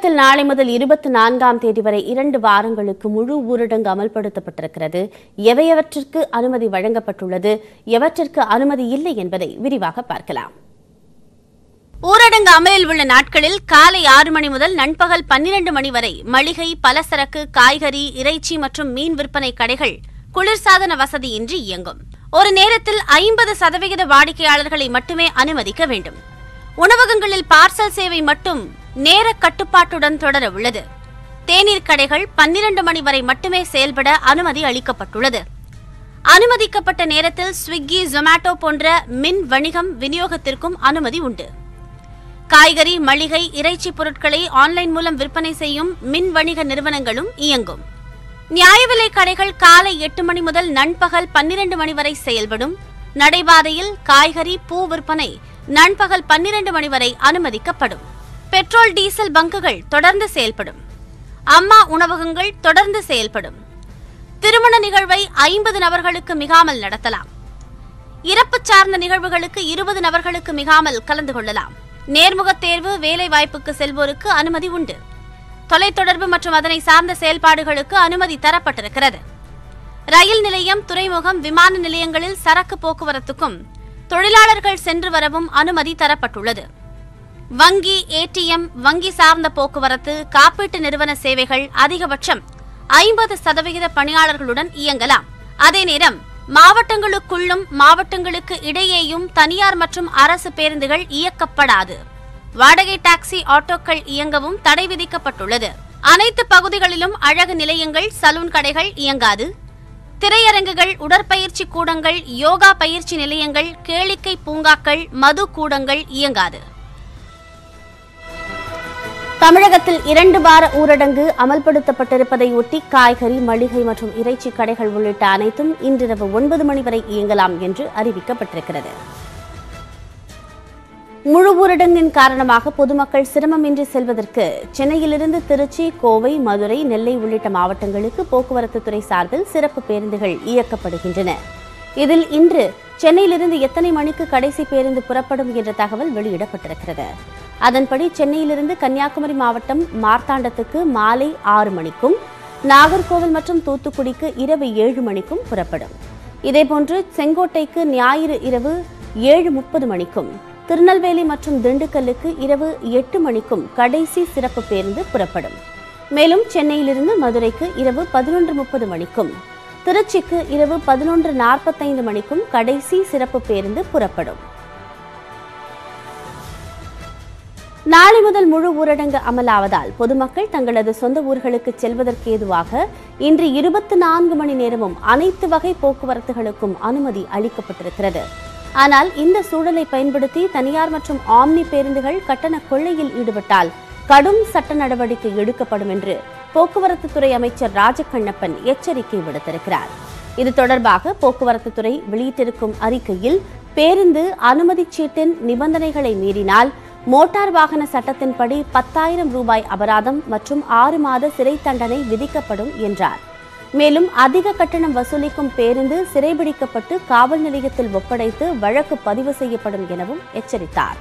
தமிழகத்தில் நாளை முதல் இருபத்தி நான்காம் தேதி வரை இரண்டு வாரங்களுக்கு முழு ஊரடங்கு அமல்படுத்தப்பட்டிருக்கிறது எவையவற்றிற்கு அனுமதி வழங்கப்பட்டுள்ளது எவற்றிற்கு அனுமதி இல்லை என்பதை விரிவாக பார்க்கலாம் ஊரடங்கு அமலில் உள்ள நாட்களில் காலை ஆறு மணி முதல் நண்பகல் பன்னிரண்டு மணி வரை மளிகை பலசரக்கு காய்கறி இறைச்சி மற்றும் மீன் விற்பனை கடைகள் குளிர்சாதன வசதியின்றி இயங்கும் ஒரு நேரத்தில் ஐம்பது சதவிகித வாடிக்கையாளர்களை மட்டுமே அனுமதிக்க வேண்டும் உணவகங்களில் பார்சல் சேவை மட்டும் நேர கட்டுப்பாட்டுடன் தொடர உள்ளது தேநீர் கடைகள் பன்னிரண்டு மணி வரை மட்டுமே செயல்பட அனுமதி அளிக்கப்பட்டுள்ளது அனுமதிக்கப்பட்ட நேரத்தில் ஸ்விக்கி ஜொமேட்டோ போன்ற மின் வணிகம் விநியோகத்திற்கும் அனுமதி உண்டு காய்கறி மளிகை இறைச்சி பொருட்களை ஆன்லைன் மூலம் விற்பனை செய்யும் மின் வணிக நிறுவனங்களும் இயங்கும் நியாய விலைக் கடைகள் காலை எட்டு மணி முதல் நண்பகல் பன்னிரண்டு மணி வரை செயல்படும் நடைபாதையில் காய்கறி பூ விற்பனை நண்பகல் பன்னிரண்டு மணி வரை அனுமதிக்கப்படும் பெட்ரோல் டீசல் பங்குகள் தொடர்ந்து செயல்படும் அம்மா உணவகங்கள் தொடர்ந்து செயல்படும் திருமண நிகழ்வை ஐம்பது நபர்களுக்கு மிகாமல் நடத்தலாம் இறப்பு சார்ந்த நிகழ்வுகளுக்கு இருபது நபர்களுக்கு மிகாமல் கலந்து கொள்ளலாம் நேர்முகத் தேர்வு வேலை வாய்ப்புக்கு செல்வோருக்கு அனுமதி உண்டு தொலைத்தொடர்பு மற்றும் அதனை சார்ந்த செயல்பாடுகளுக்கு அனுமதி தரப்பட்டிருக்கிறது ரயில் நிலையம் துறைமுகம் விமான நிலையங்களில் சரக்கு போக்குவரத்துக்கும் தொழிலாளர்கள் சென்று வரவும் அனுமதி தரப்பட்டுள்ளது வங்கி ஏடிஎம் வங்கி சார்ந்த போக்குவரத்து காப்பீட்டு நிறுவன சேவைகள் அதிகபட்சம் ஐம்பது சதவிகித பணியாளர்களுடன் இயங்கலாம் அதே நேரம் மாவட்டங்களுக்குள்ளும் மாவட்டங்களுக்கு இடையேயும் தனியார் மற்றும் அரசு பேருந்துகள் இயக்கப்படாது வாடகை டாக்ஸி ஆட்டோக்கள் இயங்கவும் தடை விதிக்கப்பட்டுள்ளது அனைத்து பகுதிகளிலும் அழகு நிலையங்கள் சலூன் கடைகள் இயங்காது திரையரங்குகள் உடற்பயிற்சி கூடங்கள் யோகா பயிற்சி நிலையங்கள் கேளிக்கை பூங்காக்கள் மது கூடங்கள் இயங்காது தமிழகத்தில் இரண்டு வார ஊரடங்கு அமல்படுத்தப்பட்டிருப்பதை ஒட்டி காய்கறி மளிகை மற்றும் இறைச்சி கடைகள் உள்ளிட்ட அனைத்தும் இன்றிரவு ஒன்பது மணி வரை இயங்கலாம் என்று அறிவிக்கப்பட்டிருக்கிறது முழு ஊரடங்கின் காரணமாக பொதுமக்கள் சிரமமின்றி செல்வதற்கு சென்னையிலிருந்து திருச்சி கோவை மதுரை நெல்லை உள்ளிட்ட மாவட்டங்களுக்கு போக்குவரத்து துறை சார்பில் சிறப்பு பேருந்துகள் இயக்கப்படுகின்றன இதில் இன்று சென்னையிலிருந்து எத்தனை மணிக்கு கடைசி பேருந்து புறப்படும் என்ற தகவல் வெளியிடப்பட்டிருக்கிறது அதன்படி சென்னையிலிருந்து கன்னியாகுமரி மாவட்டம் மார்த்தாண்டத்துக்கு மாலை ஆறு மணிக்கும் நாகர்கோவில் மற்றும் தூத்துக்குடிக்கு இரவு ஏழு மணிக்கும் புறப்படும் இதேபோன்று செங்கோட்டைக்கு ஞாயிறு இரவு ஏழு முப்பது மணிக்கும் திருநெல்வேலி மற்றும் திண்டுக்கல்லுக்கு இரவு எட்டு மணிக்கும் கடைசி சிறப்பு பேருந்து புறப்படும் மேலும் சென்னையிலிருந்து மதுரைக்கு இரவு பதினொன்று முப்பது மணிக்கும் திருச்சிக்கு இரவு பதினொன்று நாற்பத்தைந்து மணிக்கும் கடைசி சிறப்பு பேருந்து புறப்படும் நாளை முதல் முழு ஊரடங்கு அமலாவதால் பொதுமக்கள் தங்களது சொந்த ஊர்களுக்கு செல்வதற்கு ஏதுவாக இன்று இருபத்தி நான்கு மணி நேரமும் அனைத்து வகை போக்குவரத்துகளுக்கும் அனுமதி அளிக்கப்பட்டிருக்கிறது ஆனால் இந்த சூழலை பயன்படுத்தி தனியார் மற்றும் ஆம்னி பேருந்துகள் கட்டண கொள்ளையில் ஈடுபட்டால் கடும் சட்ட நடவடிக்கை எடுக்கப்படும் என்று போக்குவரத்து துறை அமைச்சர் ராஜகண்ணப்பன் எச்சரிக்கை விடுத்திருக்கிறார் இது தொடர்பாக போக்குவரத்து துறை வெளியிட்டிருக்கும் அறிக்கையில் பேருந்து அனுமதிச் சீட்டின் நிபந்தனைகளை மீறினால் மோட்டார் வாகன சட்டத்தின்படி பத்தாயிரம் ரூபாய் அபராதம் மற்றும் ஆறு மாத சிறை தண்டனை விதிக்கப்படும் என்றார் மேலும் அதிக கட்டணம் வசூலிக்கும் பேருந்து சிறைபிடிக்கப்பட்டு காவல் நிலையத்தில் ஒப்படைத்து வழக்கு பதிவு செய்யப்படும் எனவும் எச்சரித்தார்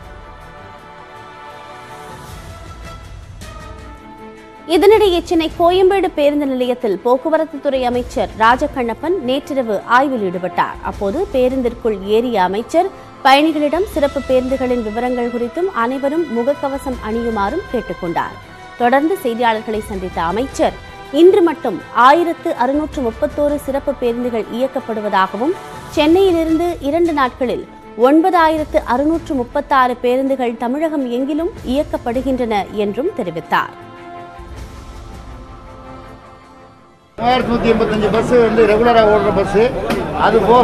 இதனிடையே சென்னை கோயம்பேடு பேருந்து நிலையத்தில் போக்குவரத்து துறை அமைச்சர் ராஜகண்ணப்பன் நேற்றிரவு ஆய்வில் ஈடுபட்டார் அப்போது பேருந்திற்குள் ஏறிய அமைச்சர் பயணிகளிடம் சிறப்பு பேருந்துகளின் விவரங்கள் குறித்தும் அனைவரும் முகக்கவசம் அணியுமாறும் கேட்டுக்கொண்டார் தொடர்ந்து செய்தியாளர்களை சந்தித்த அமைச்சர் இன்று மட்டும் ஆயிரத்து அறுநூற்று முப்பத்தோரு சிறப்பு பேருந்துகள் இயக்கப்படுவதாகவும் சென்னையிலிருந்து இரண்டு நாட்களில் ஒன்பதாயிரத்து அறுநூற்று முப்பத்தாறு பேருந்துகள் தமிழகம் எங்கிலும் இயக்கப்படுகின்றன என்றும் தெரிவித்தார் மூவாயிரத்தி நூற்றி எண்பத்தஞ்சு பஸ்ஸு வந்து ரெகுலராக ஓடுற பஸ்ஸு அது போக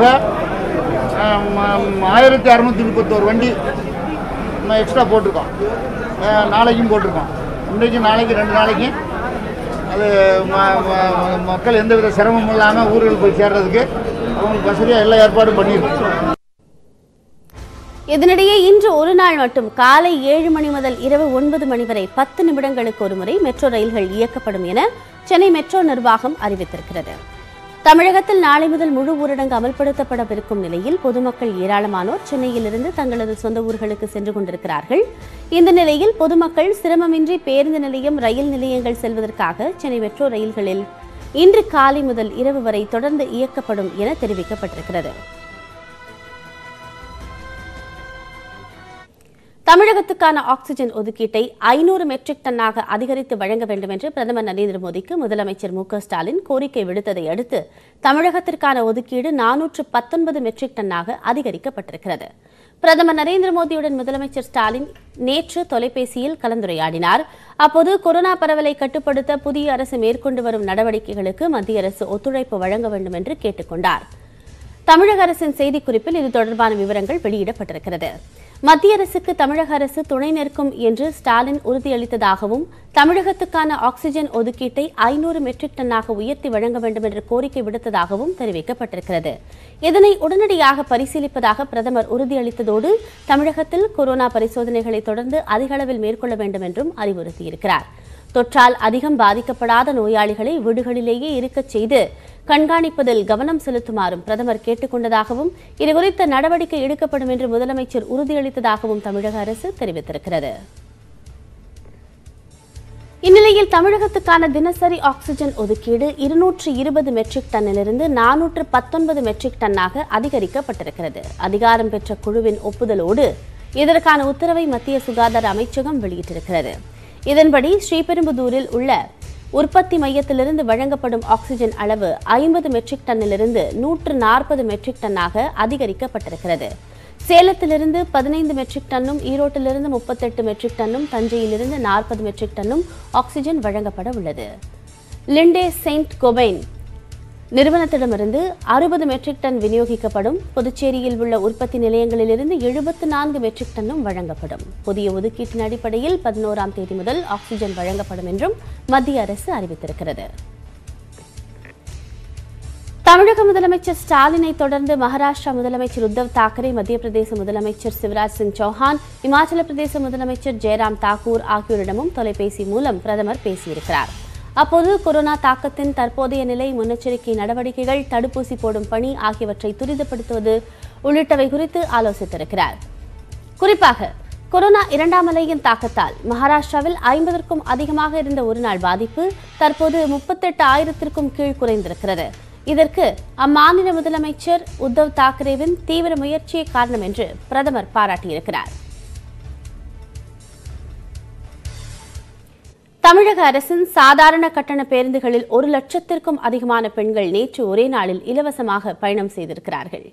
ஆயிரத்தி அறநூற்றி முப்பத்தோரு வண்டி நம்ம எக்ஸ்ட்ரா போட்டிருக்கோம் அஹ், நாளைக்கும் போட்டிருக்கோம் இன்றைக்கு நாளைக்கு ரெண்டு நாளைக்கு அது ம- ம- மக்கள் எந்தவித சிரமமும் இல்லாமல் ஊர்கள் போய் சேர்றதுக்கு அவங்களுக்கு வசதியாக எல்லா ஏற்பாடும் பண்ணியிருக்கோம் இதனிடையே இன்று ஒரு நாள் மட்டும் காலை ஏழு மணி முதல் இரவு ஒன்பது மணி வரை பத்து நிமிடங்களுக்கு ஒருமுறை மெட்ரோ ரயில்கள் இயக்கப்படும் என சென்னை மெட்ரோ நிர்வாகம் அறிவித்திருக்கிறது தமிழகத்தில் நாளை முதல் முழு ஊரடங்கு அமல்படுத்தப்படவிருக்கும் நிலையில் பொதுமக்கள் ஏராளமானோர் சென்னையிலிருந்து தங்களது சொந்த ஊர்களுக்கு சென்று கொண்டிருக்கிறார்கள் இந்த நிலையில் பொதுமக்கள் சிரமமின்றி பேருந்து நிலையம் ரயில் நிலையங்கள் செல்வதற்காக சென்னை மெட்ரோ ரயில்களில் இன்று காலை முதல் இரவு வரை தொடர்ந்து இயக்கப்படும் என தெரிவிக்கப்பட்டிருக்கிறது தமிழகத்துக்கான ஆக்ஸிஜன் ஒதுக்கீட்டை ஐநூறு மெட்ரிக் டன்னாக அதிகரித்து வழங்க வேண்டும் என்று பிரதமர் நரேந்திர மோடிக்கு முதலமைச்சர் மு க ஸ்டாலின் கோரிக்கை விடுத்ததை அடுத்து தமிழகத்திற்கான ஒதுக்கீடு நானூற்று பத்தொன்பது மெட்ரிக் டன்னாக அதிகரிக்கப்பட்டிருக்கிறது பிரதமர் நரேந்திர மோடியுடன் முதலமைச்சர் ஸ்டாலின் நேற்று தொலைபேசியில் கலந்துரையாடினார் அப்போது கொரோனா பரவலை கட்டுப்படுத்த புதிய அரசு மேற்கொண்டு வரும் நடவடிக்கைகளுக்கு மத்திய அரசு ஒத்துழைப்பு வழங்க வேண்டும் என்று கேட்டுக் கொண்டார் தமிழக அரசின் செய்திக்குறிப்பில் இது தொடர்பான விவரங்கள் வெளியிடப்பட்டிருக்கிறது மத்திய அரசுக்கு தமிழக அரசு துணை நிற்கும் என்று ஸ்டாலின் உறுதியளித்ததாகவும் தமிழகத்துக்கான ஆக்ஸிஜன் ஒதுக்கீட்டை ஐநூறு மெட்ரிக் டன்னாக உயர்த்தி வழங்க வேண்டும் என்ற கோரிக்கை விடுத்ததாகவும் தெரிவிக்கப்பட்டிருக்கிறது இதனை உடனடியாக பரிசீலிப்பதாக பிரதமர் உறுதியளித்ததோடு தமிழகத்தில் கொரோனா பரிசோதனைகளை தொடர்ந்து அதிக அளவில் மேற்கொள்ள வேண்டும் என்றும் அறிவுறுத்தியிருக்கிறார் தொற்றால் அதிகம் பாதிக்கப்படாத நோயாளிகளை வீடுகளிலேயே இருக்கச் செய்து கண்காணிப்பதில் கவனம் செலுத்துமாறும் பிரதமர் கேட்டுக் கொண்டதாகவும் இதுகுறித்த நடவடிக்கை எடுக்கப்படும் என்று முதலமைச்சர் உறுதியளித்ததாகவும் தமிழக அரசு தெரிவித்திருக்கிறது இந்நிலையில் தமிழகத்துக்கான தினசரி ஆக்ஸிஜன் ஒதுக்கீடு இருநூற்று இருபது மெட்ரிக் டன்னிலிருந்து நானூற்று பத்தொன்பது மெட்ரிக் டன்னாக அதிகரிக்கப்பட்டிருக்கிறது அதிகாரம் பெற்ற குழுவின் ஒப்புதலோடு இதற்கான உத்தரவை மத்திய சுகாதார அமைச்சகம் வெளியிட்டிருக்கிறது இதன்படி ஸ்ரீபெரும்புதூரில் உள்ள உற்பத்தி மையத்திலிருந்து வழங்கப்படும் ஆக்ஸிஜன் அளவு ஐம்பது மெட்ரிக் டன்னிலிருந்து நூற்று நாற்பது மெட்ரிக் டன்னாக அதிகரிக்கப்பட்டிருக்கிறது சேலத்திலிருந்து பதினைந்து மெட்ரிக் டன்னும் ஈரோட்டிலிருந்து முப்பத்தெட்டு மெட்ரிக் டன்னும் தஞ்சையிலிருந்து நாற்பது மெட்ரிக் டன்னும் ஆக்ஸிஜன் வழங்கப்பட உள்ளது லிண்டே செயின்ட் கொபைன் நிறுவனத்திடமிருந்து அறுபது மெட்ரிக் டன் விநியோகிக்கப்படும் புதுச்சேரியில் உள்ள உற்பத்தி நிலையங்களிலிருந்து எழுபத்து நான்கு மெட்ரிக் டன்னும் வழங்கப்படும் புதிய ஒதுக்கீட்டின் அடிப்படையில் பதினோராம் தேதி முதல் ஆக்ஸிஜன் வழங்கப்படும் என்றும் மத்திய அரசு அறிவித்திருக்கிறது தமிழக முதலமைச்சர் ஸ்டாலினை தொடர்ந்து மகாராஷ்டிரா முதலமைச்சர் உத்தவ் தாக்கரே மத்திய பிரதேச முதலமைச்சர் சிவராஜ் சிங் சௌஹான் இமாச்சல பிரதேச முதலமைச்சர் ஜெயராம் தாக்கூர் ஆகியோரிடமும் தொலைபேசி மூலம் பிரதமர் பேசியிருக்கிறார் அப்போது கொரோனா தாக்கத்தின் தற்போதைய நிலை முன்னெச்சரிக்கை நடவடிக்கைகள் தடுப்பூசி போடும் பணி ஆகியவற்றை துரிதப்படுத்துவது உள்ளிட்டவை குறித்து ஆலோசித்திருக்கிறார் குறிப்பாக கொரோனா இரண்டாம் அலையின் தாக்கத்தால் மகாராஷ்டிராவில் ஐம்பதற்கும் அதிகமாக இருந்த ஒருநாள் பாதிப்பு தற்போது முப்பத்தெட்டு ஆயிரத்திற்கும் கீழ் குறைந்திருக்கிறது இதற்கு அம்மாநில முதலமைச்சர் உத்தவ் தாக்கரேவின் தீவிர முயற்சியே காரணம் என்று பிரதமர் பாராட்டியிருக்கிறார் தமிழக அரசின் சாதாரண கட்டண பேருந்துகளில் ஒரு லட்சத்திற்கும் அதிகமான பெண்கள் நேற்று ஒரே நாளில் இலவசமாக பயணம் செய்திருக்கிறார்கள்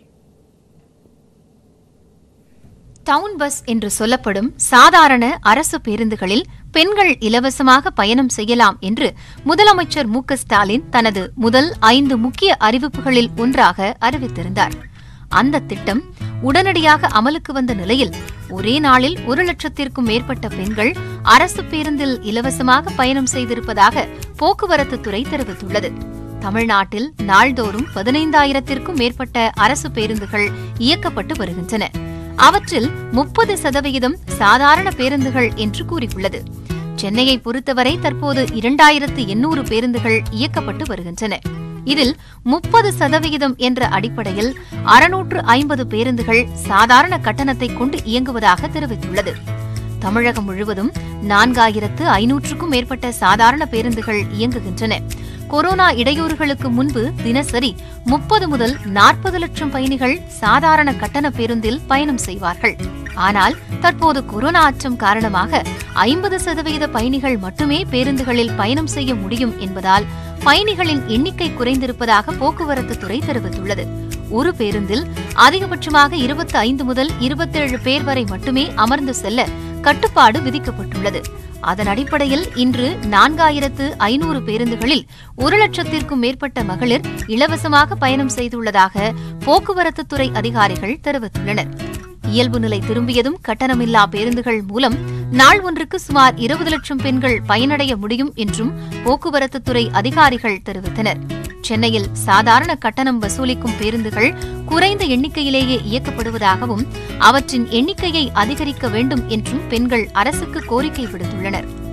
டவுன் பஸ் என்று சொல்லப்படும் சாதாரண அரசு பேருந்துகளில் பெண்கள் இலவசமாக பயணம் செய்யலாம் என்று முதலமைச்சர் மு க ஸ்டாலின் தனது முதல் ஐந்து முக்கிய அறிவிப்புகளில் ஒன்றாக அறிவித்திருந்தார் அந்த திட்டம் உடனடியாக அமலுக்கு வந்த நிலையில் ஒரே நாளில் ஒரு லட்சத்திற்கும் மேற்பட்ட பெண்கள் அரசு பேருந்தில் இலவசமாக பயணம் செய்திருப்பதாக போக்குவரத்து துறை தெரிவித்துள்ளது தமிழ்நாட்டில் நாள்தோறும் பதினைந்தாயிரத்திற்கும் மேற்பட்ட அரசு பேருந்துகள் இயக்கப்பட்டு வருகின்றன அவற்றில் முப்பது சதவிகிதம் சாதாரண பேருந்துகள் என்று கூறியுள்ளது சென்னையை பொறுத்தவரை தற்போது இரண்டாயிரத்து எண்ணூறு பேருந்துகள் இயக்கப்பட்டு வருகின்றன இதில் முப்பது சதவிகிதம் என்ற அடிப்படையில் அறுநூற்று ஐம்பது பேருந்துகள் சாதாரண கட்டணத்தை கொண்டு இயங்குவதாக தெரிவித்துள்ளது தமிழகம் முழுவதும் நான்காயிரத்து ஐநூற்றுக்கும் மேற்பட்ட சாதாரண பேருந்துகள் இயங்குகின்றன கொரோனா இடையூறுகளுக்கு முன்பு தினசரி முப்பது முதல் நாற்பது லட்சம் பயணிகள் சாதாரண கட்டண பேருந்தில் பயணம் செய்வார்கள் ஆனால் தற்போது கொரோனா அச்சம் காரணமாக ஐம்பது சதவீத பயணிகள் மட்டுமே பேருந்துகளில் பயணம் செய்ய முடியும் என்பதால் பயணிகளின் எண்ணிக்கை குறைந்திருப்பதாக போக்குவரத்து துறை தெரிவித்துள்ளது ஒரு பேருந்தில் அதிகபட்சமாக இருபத்தி ஐந்து முதல் இருபத்தேழு பேர் வரை மட்டுமே அமர்ந்து செல்ல கட்டுப்பாடு விதிக்கப்பட்டுள்ளது அதன் அடிப்படையில் இன்று நான்காயிரத்து ஐநூறு பேருந்துகளில் ஒரு லட்சத்திற்கும் மேற்பட்ட மகளிர் இலவசமாக பயணம் செய்துள்ளதாக போக்குவரத்து துறை அதிகாரிகள் தெரிவித்துள்ளனர் இயல்பு நிலை திரும்பியதும் கட்டணமில்லா பேருந்துகள் மூலம் நாள் ஒன்றுக்கு சுமார் இருபது லட்சம் பெண்கள் பயனடைய முடியும் என்றும் போக்குவரத்து துறை அதிகாரிகள் தெரிவித்தனர் சென்னையில் சாதாரண கட்டணம் வசூலிக்கும் பேருந்துகள் குறைந்த எண்ணிக்கையிலேயே இயக்கப்படுவதாகவும் அவற்றின் எண்ணிக்கையை அதிகரிக்க வேண்டும் என்றும் பெண்கள் அரசுக்கு கோரிக்கை விடுத்துள்ளனர்